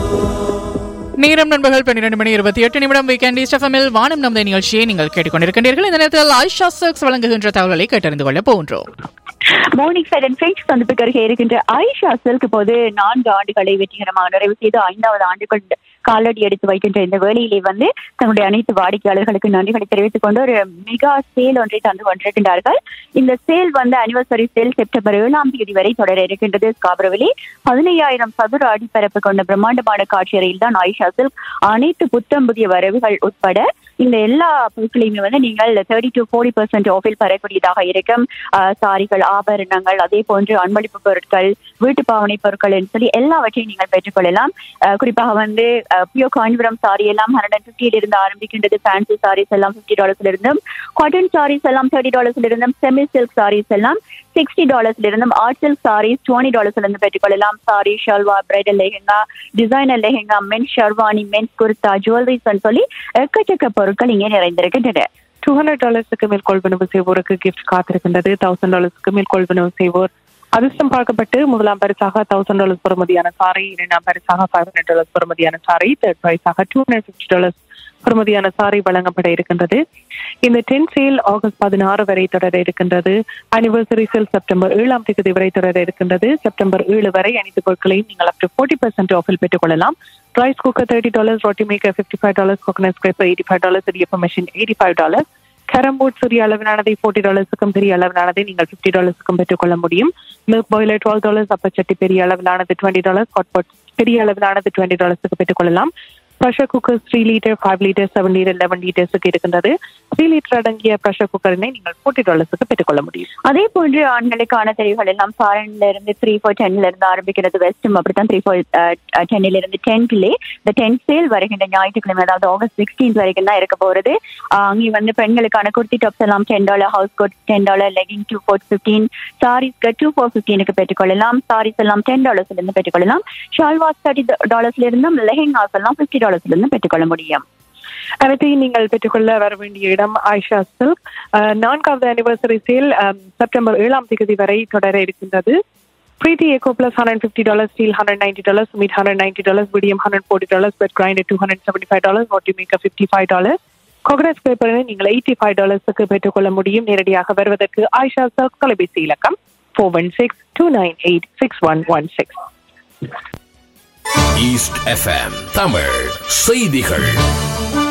நேரம் நண்பர்கள் பன்னிரண்டு மணி இருபத்தி எட்டு நிமிடம் வீக்கெண்ட் ஸ்டெஃபமில் வானம் நமது நிகழ்ச்சியை நீங்கள் கேட்டுக்கொண்டிருக்கின்றீர்கள் இந்த நேரத்தில் ஆயிஷா சர்க்ஸ் வழங்குகின்ற தகவல்களை கேட்டறிந்து கொள்ள போகின்றோம் மோர்னிங் ஃபைட் அண்ட் ஃப்ரெண்ட்ஸ் சந்திப்புக்கு அருகே இருக்கின்ற ஆயிஷா சில்க் இப்போது நான்கு ஆண்டுகளை வெற்றிகரமாக நிறைவு செய்து ஐந்தாவது ஆண்டுகள் காலடி எடுத்து வைக்கின்ற இந்த வேளையிலே வந்து தன்னுடைய அனைத்து வாடிக்கையாளர்களுக்கு நன்றிகளை தெரிவித்துக் கொண்டு ஒரு மெகா சேல் ஒன்றை தந்து கொண்டிருக்கின்றார்கள் இந்த சேல் வந்து அனிவர்சரி சேல் செப்டம்பர் ஏழாம் தேதி வரை தொடர இருக்கின்றது ஸ்காபரவிலே பதினையாயிரம் சதுர அடிப்பரப்பு கொண்ட பிரம்மாண்டமான காட்சியறையில் தான் ஆயிஷா சில்க் அனைத்து புத்தம் புதிய வரவுகள் உட்பட இந்த எல்லா பொருட்களையுமே வந்து நீங்கள் தேர்ட்டி டு ஃபோர்ட்டி பர்சன்ட் ஆஃபில் பெறக்கூடியதாக இருக்கும் ஆஹ் சாரிகள் ஆபரணங்கள் அதே போன்று அன்பளிப்பு பொருட்கள் வீட்டு பாவனை பொருட்கள் என்று சொல்லி எல்லாவற்றையும் நீங்கள் பெற்றுக்கொள்ளலாம் ஆஹ் குறிப்பாக வந்து பியோ காஞ்சிபுரம் சாரி எல்லாம் ஹண்ட்ரட் அண்ட் ஃபிஃப்டியில இருந்து ஆரம்பிக்கின்றது ஃபேன்சி சாரீஸ் எல்லாம் ஃபிஃப்டி டாலர்ஸ்ல இருந்தும் காட்டன் சாரீஸ் எல்லாம் தேர்ட்டி டாலர்ஸ்ல இருந்தும் செமி சில்க் சாரீஸ் எல்லாம் சிக்ஸ்டி டாலர்ஸ்ல இருந்தும் ஆர்ட் சில்க் சாரீஸ் டுவெண்ட்டி டாலர்ஸ்ல இருந்து பெற்றுக்கொள்ளலாம் sari shalwar bridal lehenga designer lehenga men's sherwani men's kurta jewelleries சொல்லி எக்கச்சக்க பொருட்கள் இங்கே நிறைந்திருக்கின்றன டூ ஹண்ட்ரட் டாலர்ஸுக்கு மேல் கொள்வனவு செய்வோருக்கு கிஃப்ட் காத்திருக்கின்றது தௌசண்ட் டாலர்ஸுக்கு மேல் கொள்வனவு செய்வோர் அதிர்ஷ்டம் பார்க்கப்பட்டு முதலாம் பரிசாக தௌசண்ட் டாலர்ஸ் பெறுமதியான சாரி இரண்டாம் பரிசாக ஃபைவ் ஹண்ட்ரட் டாலர்ஸ் பெறுமதியான சாரி தேர்ட் பரிசாக டூ ஹண்ட்ரட் ஃபிஃப்டி டாலர்ஸ் பெறுமதியான சாரி வழங்கப்பட இருக்கின்றது இந்த டென் சேல் ஆகஸ்ட் பதினாறு வரை தொடர இருக்கின்றது அனிவர்சரி சேல் செப்டம்பர் ஏழாம் தேதி வரை தொடர இருக்கின்றது செப்டம்பர் ஏழு வரை அனைத்து பொருட்களையும் நீங்கள் அப் டு ஃபோர்ட்டி பர்சன்ட் ஆஃபில் பெற்றுக்கொள்ளலாம் ரைஸ் குக்கர் தேர்ட்டி டாலர்ஸ் ரொட்டி maker fifty five dollars coconut scraper eighty five dollars இடியப்ப machine eighty five dollars carrom board சிறிய அளவிலானதை ஃபோர்ட்டி டாலர்ஸுக்கும் பெரிய அளவிலானதை நீங்கள் ஃபிஃப்டி டாலர்ஸுக்கும் பெற்றுக்கொள்ள முடியும் மில்க் பாய்லர் டுவெல் டாலர்ஸ் அப்பச்சட்டி பெரிய அளவிலானது டுவெண்ட்டி டாலர்ஸ் ஹாட் பாட் பெரிய அளவிலானது டுவெண்ட்டி டாலர்ஸுக்கு பெற்றுக்கொள்ளலாம் pressure cooker three litre five litre seven litre eleven லிட்டர்ஸுக்கு இருக்கின்றது த்ரீ லிட்டர் அடங்கிய ப்ரெஷர் குக்கரினை நீங்கள் ஃபோர்ட்டி டாலர்ஸுக்கு பெற்றுக்கொள்ள முடியும் அதே போன்று ஆண்களுக்கான தெரிவுகள் எல்லாம் ஃபாரின்ல இருந்து த்ரீ ஃபோர் டென்ல இருந்து ஆரம்பிக்கிறது வெஸ்டும் அப்படித்தான் த்ரீ ஃபோர் டென்னில இருந்து டென்த்லே இந்த டென்த் சேல் வருகின்ற ஞாயிற்றுக்கிழமை அதாவது ஆகஸ்ட் சிக்ஸ்டீன்த் வரைக்கும் தான் இருக்க போறது ஆஹ் அங்கே வந்து பெண்களுக்கான குர்த்தி டாப்ஸ் எல்லாம் ten dollar house coat ten dollar legging two four fifteen சாரீஸ்க்கு டூ ஃபோர் ஃபிஃப்டீனுக்கு பெற்றுக்கொள்ளலாம் சாரீஸ் எல்லாம் டென் டாலர்ஸ்ல இருந்து பெற்றுக்கொள்ளலாம் ஷால்வாஸ் தேர்ட்டி டாலர்ஸ்ல இருந்தும் லெஹெங்காஸ் எல்லாம் ஃபிஃப்டி டாலர்ஸ்ல இருந்து பெற்றுக்கொள்ள முடியும் அனைத்தையும் நீங்கள் பெற்றுக்கொள்ள வர வேண்டிய இடம் ஆயிஷா சில்க் அஹ், நான்காவது அனிவர்சரி சேல் செப்டம்பர் ஏழாம் தேதி வரை தொடர இருக்கின்றது Preethi eco plus hundred fifty dollars steel hundred ninety dollars meat hundred ninety dollars medium hundred forty dollars wet grinder two hundred seventy five dollars வாட்டி மேக்கர் ஃபிஃப்டி ஃபைவ் டாலர்ஸ் கோகனஸ் பேப்பரை நீங்கள் eighty five டாலர்ஸுக்கு பெற்றுக்கொள்ள முடியும் நேரடியாக வருவதற்கு ஆயிஷா சில்க் தொலைபேசி இலக்கம் four one six two nine eight six one one six east FM Tamil செய்திகள்